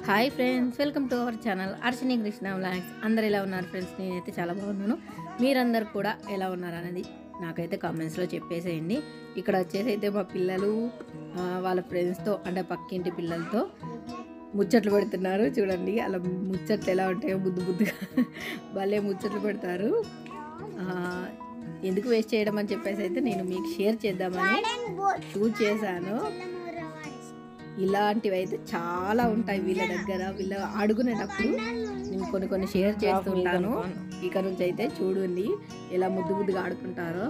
hi friends welcome to our channel Archani Krishna vlogs అందరు ఎలా ఉన్నారు ఫ్రెండ్స్ నేనైతే చాలా బాగున్నాను మీరందరు కూడా ఎలా ఉన్నారు అనేది నాకైతే కామెంట్స్లో చెప్పేసేయండి ఇక్కడ వచ్చేసి అయితే మా పిల్లలు ఆ, వాళ్ళ ఫ్రెండ్స్తో అంటే పక్కింటి పిల్లలతో ముచ్చట్లు పెడుతున్నారు చూడండి అలా ముచ్చట్లు ఎలా ఉంటాయో బుద్దు బుద్దుగా భలే ముచ్చట్లు పెడతారు ఆ, ఎందుకు వేస్ట్ చేయడం అని చెప్పేసి అయితే నేను మీకు షేర్ చేద్దామని షూట్ చేశాను ఇలాంటివి అయితే చాలా ఉంటాయి వీళ్ళ దగ్గర వీళ్ళ ఆడుకునేటప్పుడు నేను కొన్ని కొన్ని షేర్ చేస్తుంటాను ఇక నుంచి అయితే చూడండి ఎలా ముద్దు ముద్దుగా ఆడుకుంటారో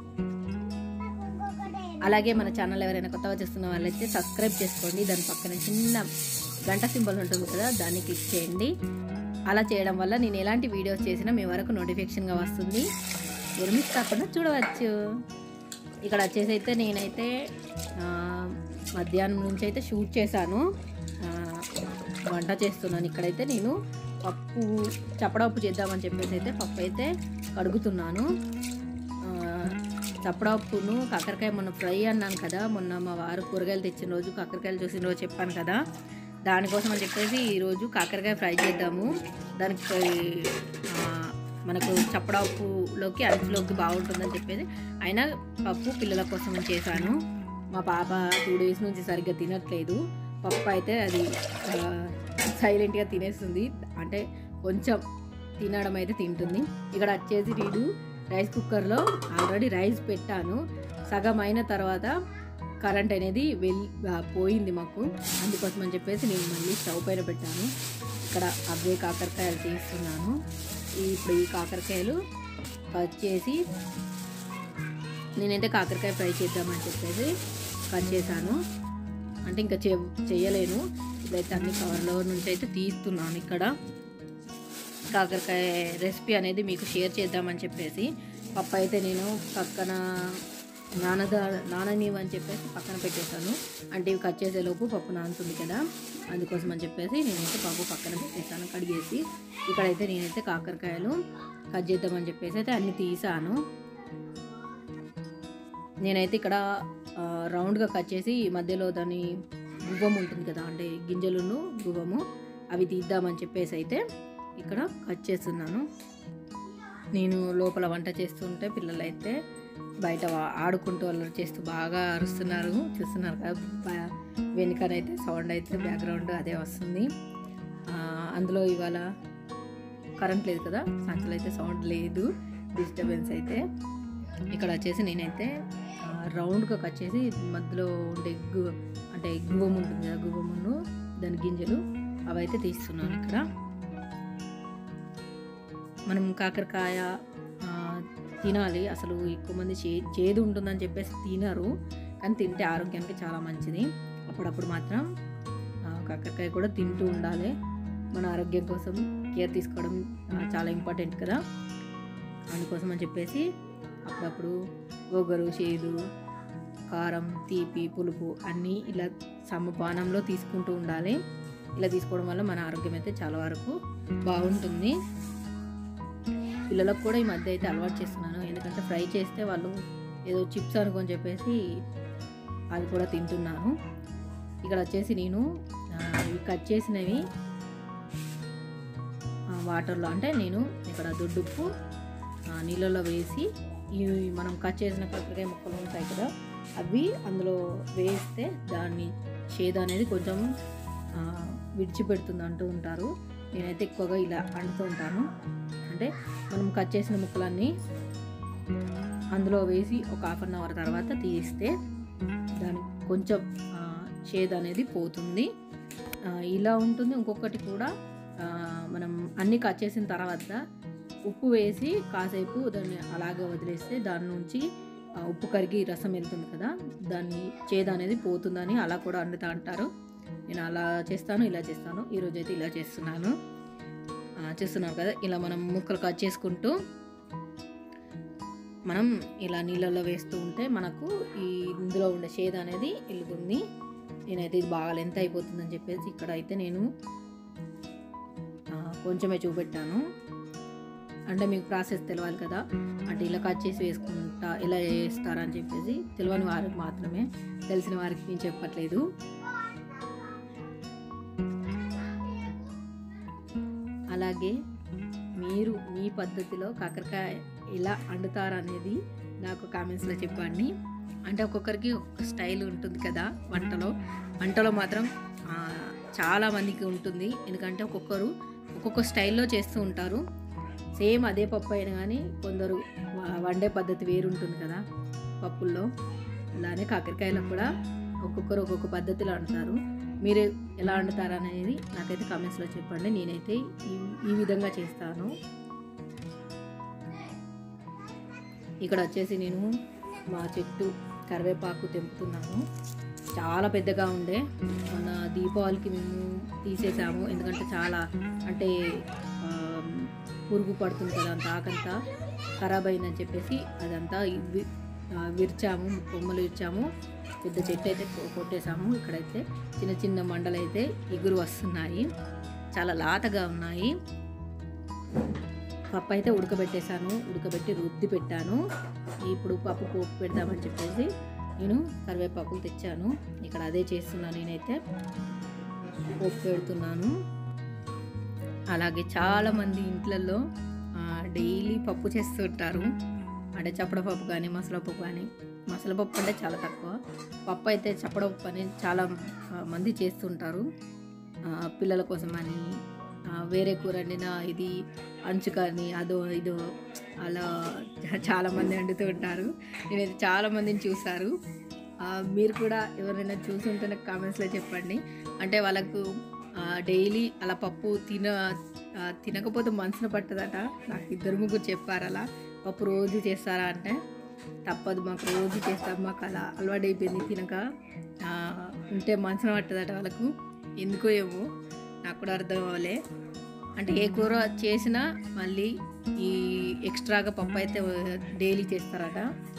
అలాగే మన ఛానల్ ఎవరైనా కొత్తగా చూస్తున్న వాళ్ళైతే సబ్స్క్రైబ్ చేసుకోండి దాని పక్కన చిన్న గంట సింబల్ ఉంటుంది కదా దాన్ని క్లిక్ చేయండి అలా చేయడం వల్ల నేను ఎలాంటి వీడియోస్ చేసినా మీ వరకు నోటిఫికేషన్గా వస్తుంది మీరు మిస్ కాకుండా చూడవచ్చు ఇక్కడ వచ్చేసి అయితే నేనైతే ఆ, మధ్యాహ్నం నుంచి అయితే షూట్ చేశాను ఆ, వంట చేస్తున్నాను ఇక్కడైతే నేను పప్పు చప్పడపప్పు చేద్దామని చెప్పేసి అయితే పప్పు అయితే కడుగుతున్నాను ఆ, చప్పడపప్పును కాకరకాయ మొన్న ఫ్రై అన్నాను కదా మొన్న మా వారు కూరగాయలు తెచ్చిన రోజు కాకరకాయలు చూసిన రోజు చెప్పాను కదా దానికోసం అని చెప్పేసి ఈరోజు కాకరకాయ ఫ్రై చేద్దాము దానికి ఆ, మనకు చప్పడపప్పులోకి అంచులోకి బాగుంటుందని చెప్పేసి అయినా పప్పు పిల్లల కోసం అని చేశాను మా పాప టూ డేస్ నుంచి సరిగ్గా తినట్లేదు పప్పు అయితే అది సైలెంట్గా తినేస్తుంది అంటే కొంచెం తినడం అయితే తింటుంది ఇక్కడ వచ్చేసి నేను రైస్ కుక్కర్లో ఆల్రెడీ రైస్ పెట్టాను సగం అయిన తర్వాత కరెంట్ అనేది వెళ్ళి ఆ, పోయింది మాకు అందుకోసం అని చెప్పేసి నేను మళ్ళీ స్టవ్ పైన పెట్టాను ఇక్కడ అవే కాకరకాయలు తీస్తున్నాను ఈ- ఇప్పుడు ఈ కాకరకాయలు కట్ చేసి నేనైతే కాకరకాయ ఫ్రై చేద్దామని చెప్పేసి కట్ చేశాను అంటే ఇంకా చే చేయలేను ఇదైతే అన్ని కవర్లో నుంచి అయితే తీస్తున్నాను ఇక్కడ కాకరకాయ రెసిపీ అనేది మీకు షేర్ చేద్దామని చెప్పేసి పప్పు అయితే నేను పక్కన నానదా నాననివని చెప్పేసి పక్కన పెట్టేశాను అంటే ఇవి కట్ చేసేలోపు పప్పు నానుతుంది కదా అందుకోసం అని చెప్పేసి నేనైతే పప్పు పక్కన పెట్టేశాను కడిగేసి ఇక్కడైతే నేనైతే కాకరకాయలు కట్ చేద్దామని చెప్పేసి అయితే అన్ని తీసాను నేనైతే ఇక్కడ ఆ, రౌండ్గా కట్ చేసి ఈ మధ్యలో దాని గువ్వం ఉంటుంది కదా అంటే గింజలును గువ్వము అవి తీద్దామని చెప్పేసి అయితే ఇక్కడ కట్ చేస్తున్నాను నేను లోపల వంట చేస్తుంటే పిల్లలు అయితే బయట వా- ఆడుకుంటూ అల్లరి చేస్తూ బాగా అరుస్తున్నారు చూస్తున్నారు కదా బ- వెనుకనైతే సౌండ్ అయితే బ్యాక్గ్రౌండ్ అదే వస్తుంది ఆ, అందులో ఇవాళ కరెంట్ లేదు కదా సంచులు అయితే సౌండ్ లేదు డిస్టర్బెన్స్ అయితే ఇక్కడ వచ్చేసి నేనైతే ఆ, రౌండ్గా కట్ చేసి మధ్యలో ఉండే గు అంటే గువ్వం ఉంటుంది కదా గువ్వమును దాని గింజలు అవి అయితే తీస్తున్నాను ఇక్కడ మనం కాకరకాయ ఆ, తినాలి అసలు ఎక్కువ మంది చే చేదు ఉంటుందని చెప్పేసి తినరు కానీ తింటే ఆరోగ్యానికి చాలా మంచిది అప్పుడప్పుడు మాత్రం ఆ, కాకరకాయ కూడా తింటూ ఉండాలి మన ఆరోగ్యం కోసం కేర్ తీసుకోవడం ఆ, చాలా ఇంపార్టెంట్ కదా అందుకోసం అని చెప్పేసి అప్పుడప్పుడు ఒగరు చేదు కారం తీపి పులుపు అన్నీ ఇలా సమపానంలో తీసుకుంటూ ఉండాలి ఇలా తీసుకోవడం వల్ల మన ఆరోగ్యం అయితే చాలా వరకు బాగుంటుంది పిల్లలకు కూడా ఈ మధ్య అయితే అలవాటు చేస్తున్నాను ఎందుకంటే ఫ్రై చేస్తే వాళ్ళు ఏదో చిప్స్ అనుకొని చెప్పేసి అది కూడా తింటున్నాను ఇక్కడ వచ్చేసి నేను ఆ, ఇవి కట్ చేసినవి ఆ, వాటర్లో అంటే నేను ఇక్కడ దొడ్డుప్పు ఆ, నీళ్ళలో వేసి ఇవి మనం కట్ చేసిన కాకరకాయ ముక్కలు ఉంటాయి కదా అవి అందులో వేస్తే దాన్ని చేదు అనేది కొంచెం ఆ, విడిచిపెడుతుంది అంటూ ఉంటారు నేనైతే ఎక్కువగా ఇలా అంటుతూ ఉంటాను అంటే మనం కట్ చేసిన ముక్కలన్నీ అందులో వేసి ఒక హాఫ్ అన్ అవర్ తర్వాత తీస్తే దానికి కొంచెం ఆ, చేదు అనేది పోతుంది ఆ, ఇలా ఉంటుంది ఇంకొకటి కూడా ఆ, మనం అన్నీ కట్ చేసిన తర్వాత ఉప్పు వేసి కాసేపు దాన్ని అలాగే వదిలేస్తే దాని నుంచి ఆ, ఉప్పు కరిగి రసం వెళ్తుంది కదా దాన్ని చేదు అనేది పోతుందని అలా కూడా వండుతా అంటారు నేను అలా చేస్తాను ఇలా చేస్తాను ఈరోజు అయితే ఇలా చేస్తున్నాను ఆ, చూస్తున్నారు కదా ఇలా మనం ముక్కలు కట్ చేసుకుంటూ మనం ఇలా నీళ్ళల్లో వేస్తూ ఉంటే మనకు ఈ ఇందులో ఉండే షేడ్ అనేది వెళ్తుంది నేనైతే ఇది బాగా లెంత్ అయిపోతుందని చెప్పేసి ఇక్కడ అయితే నేను ఆ, కొంచెమే చూపెట్టాను అంటే మీకు ప్రాసెస్ తెలియాలి కదా అంటే ఇలా కట్ చేసి వేసుకుంటా ఇలా వేస్తారని చెప్పేసి తెలియని వారికి మాత్రమే తెలిసిన వారికి నేను చెప్పట్లేదు అలాగే మీరు మీ పద్ధతిలో కాకరకాయ ఎలా వండుతారనేది నాకు కామెంట్స్లో చెప్పండి అంటే ఒక్కొక్కరికి ఒక్కొక్క స్టైల్ ఉంటుంది కదా వంటలో వంటలో మాత్రం ఆ, చాలా మందికి ఉంటుంది ఎందుకంటే ఒక్కొక్కరు ఒక్కొక్క స్టైల్లో చేస్తూ ఉంటారు సేమ్ అదే పప్పు అయినా కానీ కొందరు వ- వండే పద్ధతి వేరు ఉంటుంది కదా పప్పుల్లో అలానే కాకరకాయలో కూడా ఒక్కొక్కరు ఒక్కొక్క పద్ధతిలో వండుతారు మీరు ఎలా వండుతారు అనేది నాకైతే కామెంట్స్లో చెప్పండి నేనైతే ఈ ఈ విధంగా చేస్తాను ఇక్కడ వచ్చేసి నేను మా చెట్టు కరివేపాకు తెంపుతున్నాను చాలా పెద్దగా ఉండే మొన్న దీపావళికి మేము తీసేసాము ఎందుకంటే చాలా అంటే ఆ, పురుగు పడుతుంది కదా అంత ఆకంతా ఖరాబ్ అయిందని చెప్పేసి అదంతా ఇవి- ఆ, విరిచాము కొమ్మలు విరిచాము పెద్ద చెట్టు అయితే కొ- కొట్టేసాము ఇక్కడైతే చిన్న చిన్న మండలు అయితే ఎగురు వస్తున్నాయి చాలా లాతగా ఉన్నాయి పప్పు అయితే ఉడకబెట్టేశాను ఉడకబెట్టి రుద్ది పెట్టాను ఇప్పుడు పప్పు పోపు పెడదామని చెప్పేసి నేను కరివేపాకులు తెచ్చాను ఇక్కడ అదే చేస్తున్నాను నేనైతే పోపు పెడుతున్నాను అలాగే చాలామంది ఇంట్లలో డైలీ పప్పు చేస్తుంటారు అంటే చప్పడపప్పు కానీ మసాలాపప్పు కానీ మసాలాపప్పు అంటే చాలా తక్కువ పప్పు అయితే చప్పడపప్పు అని చాలా ఆ, మంది చేస్తుంటారు ఆ, పిల్లల కోసం అని ఆ, వేరే కూర వండిన ఇది అంచు కానీ అదో ఇదో అలా చా- చాలా మంది వండుతూ ఉంటారు నేనైతే చాలా మందిని చూసారు ఆ, మీరు కూడా ఎవరైనా చూసుంటే నాకు కామెంట్స్లో చెప్పండి అంటే వాళ్ళకు డైలీ అలా పప్పు తిన ఆ, తినకపోతే మనసున పట్టదట నాకు ఇద్దరు ముగ్గురు చెప్పారు అలా పప్పు రోజు చేస్తారా అంటే తప్పదు మాకు రోజు చేస్తాం మాకు అలా అలవాటు అయిపోయింది తినక ఆ, ఉంటే మనసున పట్టదట వాళ్ళకు ఎందుకో ఏమో నాకు కూడా అర్థం అవ్వలే అంటే ఏ కూర చేసినా మళ్ళీ ఈ ఎక్స్ట్రాగా పప్పు అయితే డైలీ చేస్తారట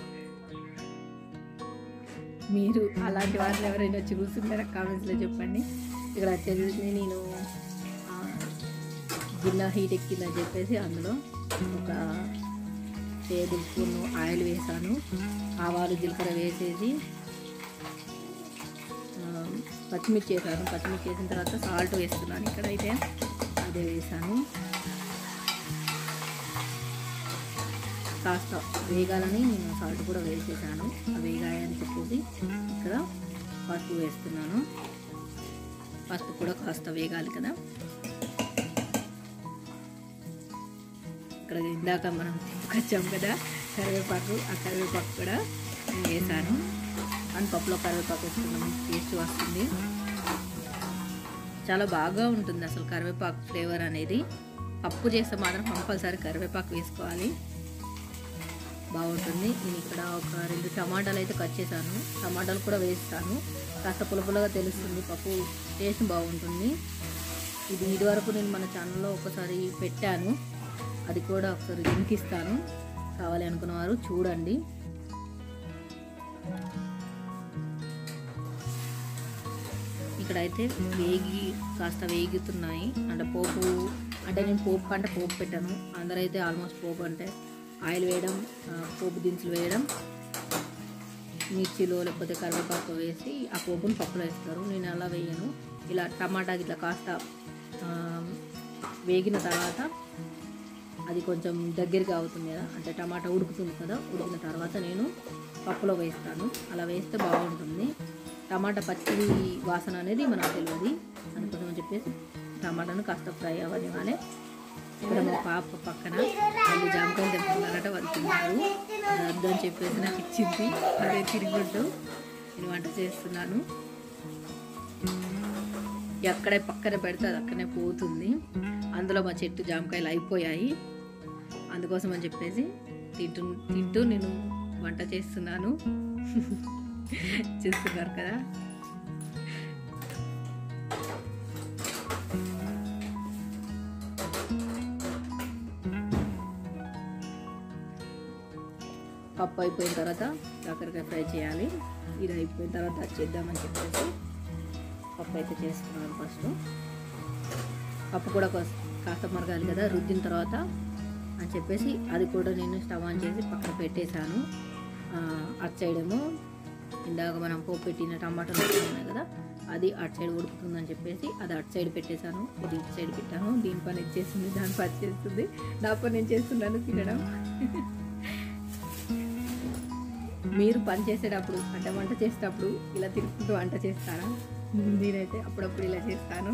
మీరు అలాంటి వాళ్ళని ఎవరైనా చూస్తుంటే నాకు కామెంట్స్లో చెప్పండి ఇక్కడ వచ్చేసి నేను ఆ, గిన్నె హీట్ ఎక్కిందని చెప్పేసి అందులో ఒక టేబుల్ స్పూన్ ఆయిల్ వేసాను ఆవాలు జీలకర్ర వేసేసి ఆ, పచ్చిమిర్చి వేసాను పచ్చిమిర్చి వేసిన తర్వాత సాల్ట్ వేస్తున్నాను ఇక్కడైతే అదే వేసాను కాస్త వేగాలని నేను సాల్ట్ కూడా వేసేసాను ఆ వేగాయని చెప్పేసి ఇక్కడ పసుపు వేస్తున్నాను పసుపు కూడా కాస్త వేగాలి కదా ఇక్కడ ఇందాక మనం తెప్పుకొచ్చాం కదా కరివేపాకు ఆ కరివేపాకు కూడా నేను వేసాను అండ్ పప్పులో కరివేపాకు వేసుకున్నాం టేస్ట్ వస్తుంది చాలా బాగా ఉంటుంది అసలు కరివేపాకు ఫ్లేవర్ అనేది పప్పు చేస్తే మాత్రం కంపల్సరీ కరివేపాకు వేసుకోవాలి బాగుంటుంది నేను ఇక్కడ ఒక రెండు టమాటాలు అయితే కట్ చేశాను టమాటాలు కూడా వేస్తాను కాస్త పులపులగా తెలుస్తుంది పప్పు టేస్ట్ బాగుంటుంది ఇది ఇదివరకు నేను మన ఛానల్లో ఒకసారి పెట్టాను అది కూడా ఒకసారి లింక్ ఇస్తాను కావాలి అనుకున్న వారు చూడండి ఇక్కడైతే వేగి కాస్త వేగుతున్నాయి అంటే పోపు అంటే నేను పోపు కంటే పోపు పెట్టాను అందరైతే ఆల్మోస్ట్ పోపు అంటే ఆయిల్ వేయడం ఆ, పోపు దినుసులు వేయడం మిర్చిలో లేకపోతే కరివేపాకు వేసి ఆ పోపుని పప్పులో వేస్తారు నేను అలా వేయను ఇలా టమాటా ఇట్లా కాస్త ఆ, వేగిన తర్వాత అది కొంచెం దగ్గరగా అవుతుంది కదా అంటే టమాటా ఉడుకుతుంది కదా ఉడికిన తర్వాత నేను పప్పులో వేస్తాను అలా వేస్తే బాగుంటుంది టమాటా పచ్చి వాసన అనేది మనకు తెలియదు అందుకోసం అని చెప్పేసి టమాటాను కాస్త ఫ్రై అవ్వనివ్వాలి ఇక్కడ మా పాప పక్కన వాళ్ళు జామకాయలు తెంపుకున్నారట వాళ్ళు తిన్నారు అది వద్దని చెప్పేసి నాకు ఇచ్చింది అదే తిరుగుంటూ నేను వంట చేస్తున్నాను ఎక్కడే పక్కన పెడితే అది అక్కడనే పోతుంది అందులో మా చెట్టు జామకాయలు అయిపోయాయి అందుకోసం అని చెప్పేసి తింటూ తింటూ నేను వంట చేస్తున్నాను చూస్తున్నారు కదా పప్పు అయిపోయిన తర్వాత కాకరకాయ ఫ్రై చేయాలి ఇది అయిపోయిన తర్వాత అది చేద్దామని చెప్పేసి పప్పు అయితే చేస్తున్నాను ఫస్ట్ పప్పు కూడా కాస్త కాస్త మరగాలి కదా రుద్దిన తర్వాత అని చెప్పేసి అది కూడా నేను స్టవ్ ఆన్ చేసి పక్కన పెట్టేశాను ఆ, అటు సైడ్ ఏమో ఇందాక మనం పోపు పెట్టిన టమాటాలు ఉన్నాయి కదా అది అటు సైడ్ ఉడుకుతుందని చెప్పేసి అది అటు సైడ్ పెట్టేశాను ఇది ఇటు సైడ్ పెట్టాను దీని పని ఇది చేస్తుంది దాని పని చేస్తుంది నా పని నేను చేస్తున్నాను తినడం మీరు పని చేసేటప్పుడు అంటే వంట చేసేటప్పుడు ఇలా తిరుగుతూ వంట చేస్తారా నేనైతే అప్పుడప్పుడు ఇలా చేస్తాను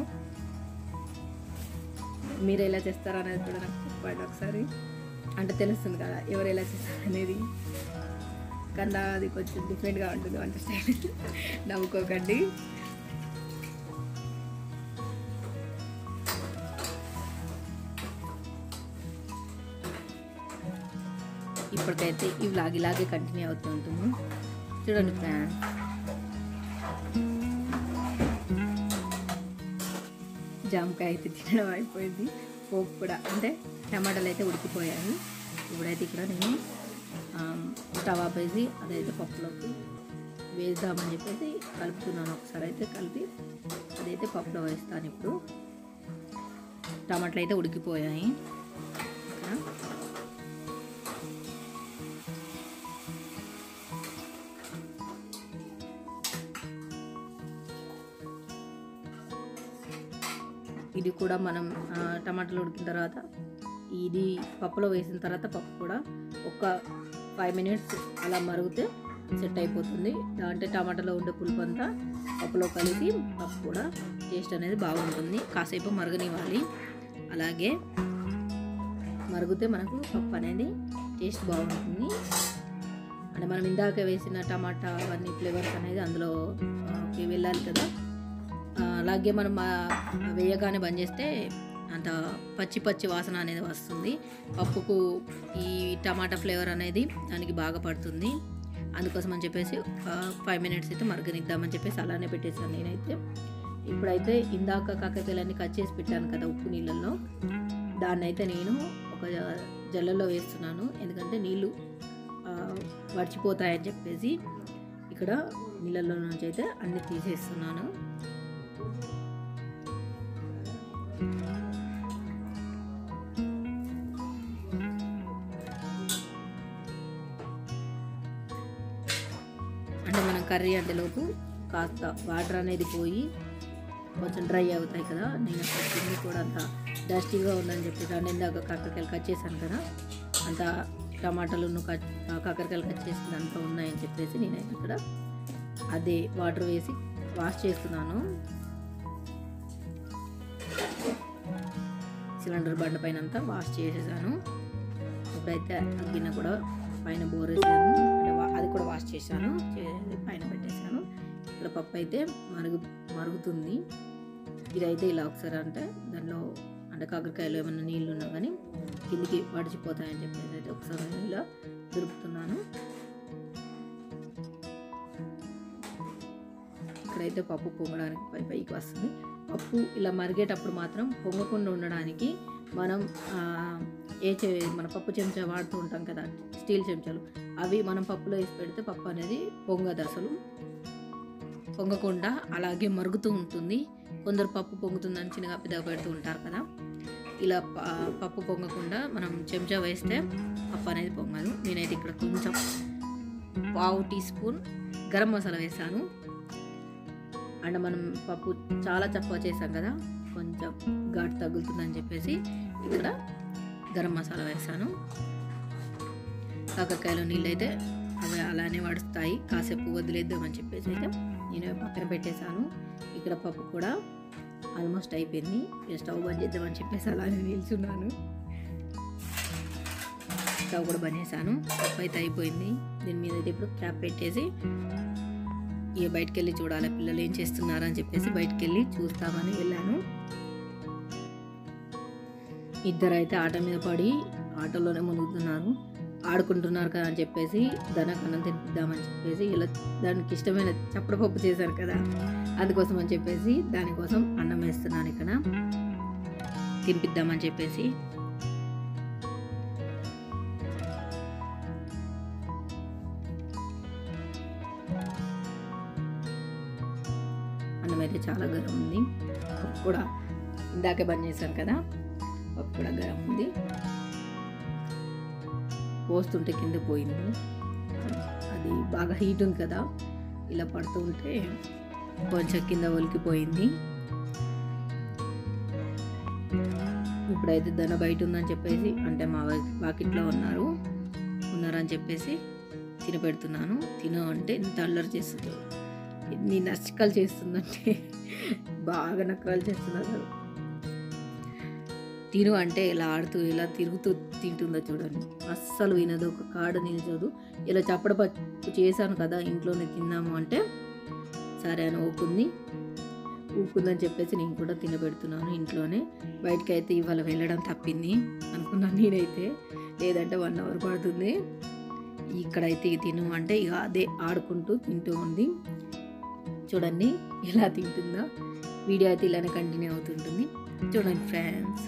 మీరు ఎలా చేస్తారా అనేది కూడా నాకు చెప్పండి ఒకసారి అంటే తెలుస్తుంది కదా ఎవరు ఎలా చేస్తారు అనేది కన్నా అది కొంచెం డిఫరెంట్గా ఉంటుంది వంట స్టైల్ నవ్వుకోకండి ఇప్పటికైతే ఈ వ్లాగ్ ఇలాగే కంటిన్యూ అవుతూ ఉంటుంది చూడండి ఫ్రెండ్స్ జామకాయ అయితే తినడం అయిపోయింది పోపు కూడా అంటే టమాటాలు అయితే ఉడికిపోయాయి ఇప్పుడైతే ఇక్కడ నేను స్టవ్ ఆపేసి అదైతే పప్పులోకి వేద్దామని చెప్పేసి కలుపుతున్నాను ఒకసారి అయితే కలిపి అదైతే పప్పులో వేస్తాను ఇప్పుడు టమాటాలు అయితే ఉడికిపోయాయి ఇక్కడ ఇది కూడా మనం ఆ, టమాటాలు ఉడికిన తర్వాత ఇది పప్పులో వేసిన తర్వాత పప్పు కూడా ఒక ఫైవ్ మినిట్స్ అలా మరుగుతే సెట్ అయిపోతుంది అంటే టమాటాలో ఉండే పులుపు అంతా పప్పులో కలిసి పప్పు కూడా టేస్ట్ అనేది బాగుంటుంది కాసేపు మరగనివ్వాలి అలాగే మరుగుతే మనకు పప్పు అనేది టేస్ట్ బాగుంటుంది అంటే మనం ఇందాక వేసిన టమాటా అవన్నీ ఫ్లేవర్స్ అనేది అందులో ఆ, కి వెళ్ళాలి కదా ఆ, అలాగే మనం ఆ, వేయగానే బంద్ చేస్తే అంత పచ్చి పచ్చి వాసన అనేది వస్తుంది పప్పుకు ఈ టమాటా ఫ్లేవర్ అనేది దానికి బాగా పడుతుంది అందుకోసం అని చెప్పేసి ఫైవ్ మినిట్స్ అయితే మరగనిద్దామని చెప్పేసి అలానే పెట్టేశాను నేనైతే ఇప్పుడైతే ఇందాక కాకరకాయలన్నీ కట్ చేసి పెట్టాను కదా ఉప్పు నీళ్ళల్లో దాన్ని అయితే నేను ఒక జల్లెల్లో వేస్తున్నాను ఎందుకంటే నీళ్ళు ఆ, వడిచిపోతాయని చెప్పేసి ఇక్కడ నీళ్ళల్లో నుంచి అయితే అన్ని తీసేస్తున్నాను అంటే మనం కర్రీ అంటే లోపు కాస్త వాటర్ అనేది పోయి కొంచెం డ్రై అవుతాయి కదా నేను అక్కడ కింద కూడా అంత డస్టీగా ఉందని చెప్పేసి అంటే ఇందాక కాకరకాయలు కట్ చేశాను కదా అంత టమాటాలు కట్ కాకరకాయలు కట్ చేసింది అంతా ఉన్నాయని చెప్పేసి నేనైతే ఇక్కడ అదే వాటర్ వేసి వాష్ చేస్తున్నాను సిలిండర్ బండ పైన అంతా వాష్ చేసేసాను ఇప్పుడైతే ఆ గిన్నె కూడా పైన బోరేసాను అంటే వా- అది కూడా వాష్ చేశాను చేసి పైన పెట్టేశాను ఇక్కడ పప్పు అయితే మరుగు మరుగుతుంది ఇదైతే ఇలా ఒకసారి అంటే దాంట్లో అంటే కాకరకాయలు ఏమైనా నీళ్ళు ఉన్నా కానీ కిందికి వడిచిపోతాయని చెప్పేసి అయితే ఒకసారి నేను ఇలా దురుపుతున్నాను ఇక్కడైతే పప్పు పొంగడానికి పై పైకి వస్తుంది పప్పు ఇలా మరిగేటప్పుడు మాత్రం పొంగకుండా ఉండడానికి మనం ఆ, ఏ చె మన పప్పు చెంచా వాడుతూ ఉంటాం కదా స్టీల్ చెంచాలు అవి మనం పప్పులో వేసి పెడితే పప్పు అనేది పొంగదు అసలు పొంగకుండా అలాగే మరుగుతూ ఉంటుంది కొందరు పప్పు పొంగుతుందని చిన్నగా పెద్దగా పెడుతూ ఉంటారు కదా ఇలా ప- పప్పు పొంగకుండా మనం చెంచా వేస్తే పప్పు అనేది పొంగదు నేనైతే ఇక్కడ కొంచెం పావు టీ స్పూన్ గరం మసాలా వేసాను అండ్ మనం పప్పు చాలా చప్పగా చేసాం కదా కొంచెం ఘాటు తగులుతుందని చెప్పేసి ఇక్కడ గరం మసాలా వేసాను కాకరకాయలో నీళ్ళు అయితే అవి అలానే వడుస్తాయి కాసేపు వదిలేద్దామని చెప్పేసి అయితే నేను పక్కన పెట్టేశాను ఇక్కడ పప్పు కూడా ఆల్మోస్ట్ అయిపోయింది ఇక స్టవ్ బంద్ చేద్దామని చెప్పేసి అలానే నిల్చున్నాను స్టవ్ కూడా బంద్ చేశాను పప్పు అయితే అయిపోయింది దీని మీద అయితే ఇప్పుడు క్యాప్ పెట్టేసి ఇక బయటికి వెళ్ళి చూడాలి పిల్లలు ఏం చేస్తున్నారు అని చెప్పేసి బయటికి వెళ్ళి చూస్తామని వెళ్ళాను ఇద్దరు అయితే ఆట మీద పడి ఆటోలోనే మునుగుతున్నారు ఆడుకుంటున్నారు కదా అని చెప్పేసి దానికి అన్నం తినిపిద్దామని చెప్పేసి ఇలా దానికి ఇష్టమైన చప్పడ పప్పు చేశారు కదా అందుకోసం అని చెప్పేసి దానికోసం అన్నం వేస్తున్నాను ఇక్కడ తినిపిద్దామని చెప్పేసి అన్నం అయితే చాలా గరం ఉంది పప్పు కూడా ఇందాకే బంద్ చేశాను కదా పప్పు కూడా గరం ఉంది పోస్తుంటే కింద పోయింది అది బాగా హీట్ ఉంది కదా ఇలా పడుతూ ఉంటే కొంచెం కింద ఒలికిపోయింది ఇప్పుడైతే దన బయట ఉందని చెప్పేసి అంటే మా వా- వాకిట్లో ఉన్నారు ఉన్నారని చెప్పేసి తినపెడుతున్నాను తిన అంటే ఇంత అల్లరి చేస్తుంది ఎన్ని నచ్చకాలు చేస్తుందంటే బాగా నక్కలు చేస్తుంది అసలు తిను అంటే ఇలా ఆడుతూ ఇలా తిరుగుతూ తింటుందో చూడండి అస్సలు వినదు ఒక కాడ నిల్చోదు ఇలా చప్పడపప్పు చేశాను కదా ఇంట్లోనే తిందాము అంటే సరే అని ఊకుంది ఊకుందని చెప్పేసి నేను కూడా తినబెడుతున్నాను ఇంట్లోనే బయటకి అయితే ఇవాళ వెళ్ళడం తప్పింది అనుకున్నాను నేనైతే లేదంటే వన్ అవర్ పడుతుంది ఇక్కడైతే ఇక తిను అంటే ఇక అదే ఆడుకుంటూ తింటూ ఉంది చూడండి ఎలా తింటుందో వీడియో అయితే ఇలానే కంటిన్యూ అవుతుంటుంది చూడండి ఫ్రెండ్స్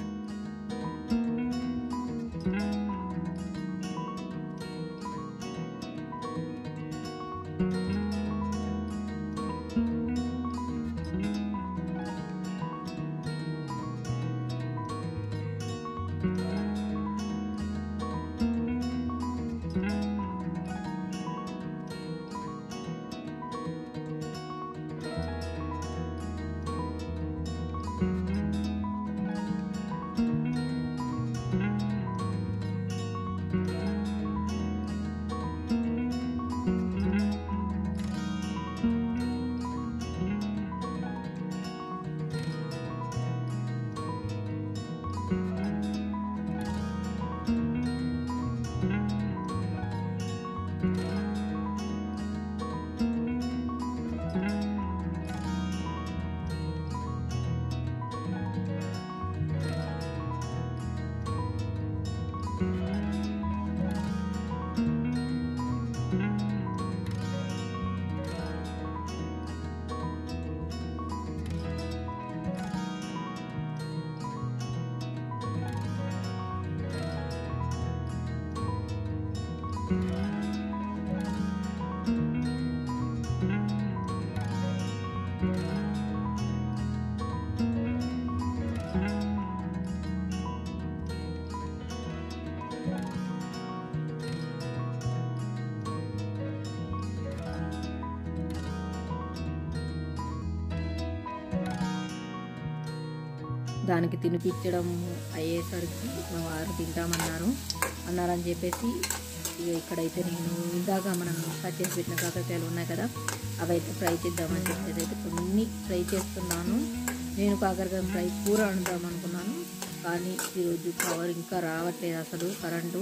దానికి తినిపించడం అయ్యేసరికి మా వారు తింటామన్నారు అన్నారని చెప్పేసి ఇక ఇక్కడైతే నేను ఇందాక మనం కట్ చేసి పెట్టిన కాకరకాయలు ఉన్నాయి కదా అవైతే ఫ్రై చేద్దామని చెప్పేసి అయితే కొన్ని ఫ్రై చేస్తున్నాను నేను కాకరకాయ ఫ్రై కూర వండుదాం అనుకున్నాను కానీ ఈరోజు పవర్ ఇంకా రావట్లేదు అసలు కరెంటు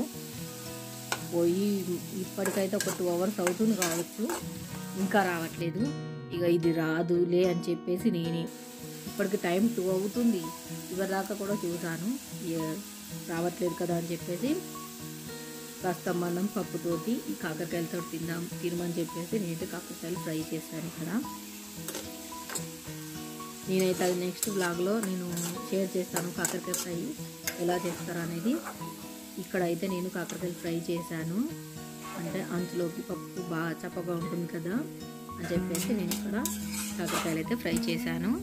పోయి ఇప్పటికైతే ఒక టూ అవర్స్ అవుతుంది కావచ్చు ఇంకా రావట్లేదు ఇక ఇది రాదులే అని చెప్పేసి నేనే ఇప్పటికి టైం టూ అవుతుంది ఇవరిదాకా కూడా చూశాను ఇక రావట్లేదు కదా అని చెప్పేసి కాస్త మనం పప్పుతోటి ఈ కాకరకాయలతో తిందాం తినమని చెప్పేసి నేనైతే కాకరకాయలు ఫ్రై చేశాను ఇక్కడ నేనైతే అది నెక్స్ట్ బ్లాగ్లో నేను షేర్ చేస్తాను కాకరకాయ ఫ్రై ఎలా చేస్తారు అనేది ఇక్కడ అయితే నేను కాకరకాయలు ఫ్రై చేశాను అంటే అంచులోకి పప్పు బాగా చప్పగా ఉంటుంది కదా అని చెప్పేసి నేను ఇక్కడ కాకరకాయలు అయితే ఫ్రై చేశాను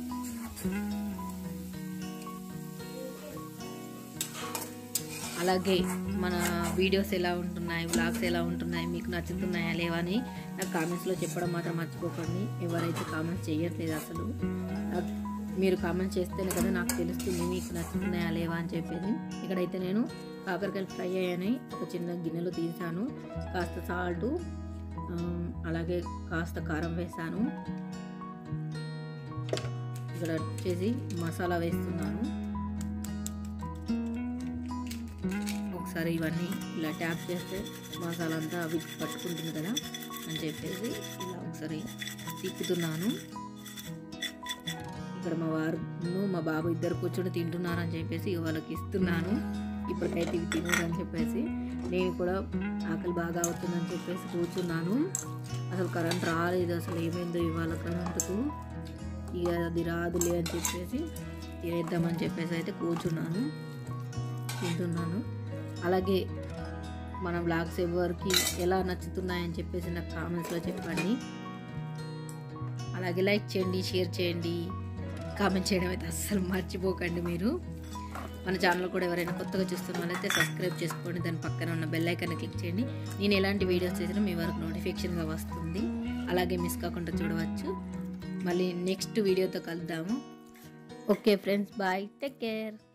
అలాగే మన వీడియోస్ ఎలా ఉంటున్నాయి వ్లాగ్స్ ఎలా ఉంటున్నాయి మీకు నచ్చుతున్నాయా లేవా అని నాకు కామెంట్స్లో చెప్పడం మాత్రం మర్చిపోకండి ఎవరైతే కామెంట్స్ చేయట్లేదు అసలు నాకు మీరు కామెంట్స్ చేస్తేనే కదా నాకు తెలుస్తుంది మీకు నచ్చుతున్నాయా లేవా అని చెప్పేసి ఇక్కడైతే నేను కాకరకాయలు ఫ్రై అయ్యాయి ఒక చిన్న గిన్నెలో తీసాను కాస్త సాల్ట్ అలాగే కాస్త కారం వేసాను ఇక్కడ వచ్చేసి మసాలా వేస్తున్నాను ఒకసారి ఇవన్నీ ఇలా ట్యాప్ చేస్తే మసాలా అంతా అవి పట్టుకుంటుంది కదా అని చెప్పేసి ఇలా ఒకసారి తిప్పుతున్నాను ఇక్కడ మా వారు మా బాబు ఇద్దరు కూర్చొని తింటున్నారని చెప్పేసి వాళ్ళకి ఇస్తున్నాను ఇప్పటికైతే ఇవి తినరు అని చెప్పేసి నేను కూడా ఆకలి బాగా అవుతుందని చెప్పేసి కూర్చున్నాను అసలు కరెంట్ రాలేదు అసలు ఏమైందో ఇవాళ కరెంటుకు ఇక అది రాదులే అని చెప్పేసి తినేద్దామని చెప్పేసి అయితే కూర్చున్నాను తింటున్నాను అలాగే మన బ్లాగ్స్ ఎవరికి ఎలా నచ్చుతున్నాయని చెప్పేసి నాకు కామెంట్స్లో చెప్పండి అలాగే లైక్ చేయండి షేర్ చేయండి కామెంట్ చేయడం అయితే అస్సలు మర్చిపోకండి మీరు మన ఛానల్ కూడా ఎవరైనా కొత్తగా చూస్తున్న వాళ్ళైతే సబ్స్క్రైబ్ చేసుకోండి దాని పక్కన ఉన్న బెల్ ఐకాన్ క్లిక్ చేయండి నేను ఎలాంటి వీడియోస్ చేసినా మీ వరకు నోటిఫికేషన్గా వస్తుంది అలాగే మిస్ కాకుండా చూడవచ్చు మళ్ళీ నెక్స్ట్ వీడియోతో కలుద్దాము okay friends bye take care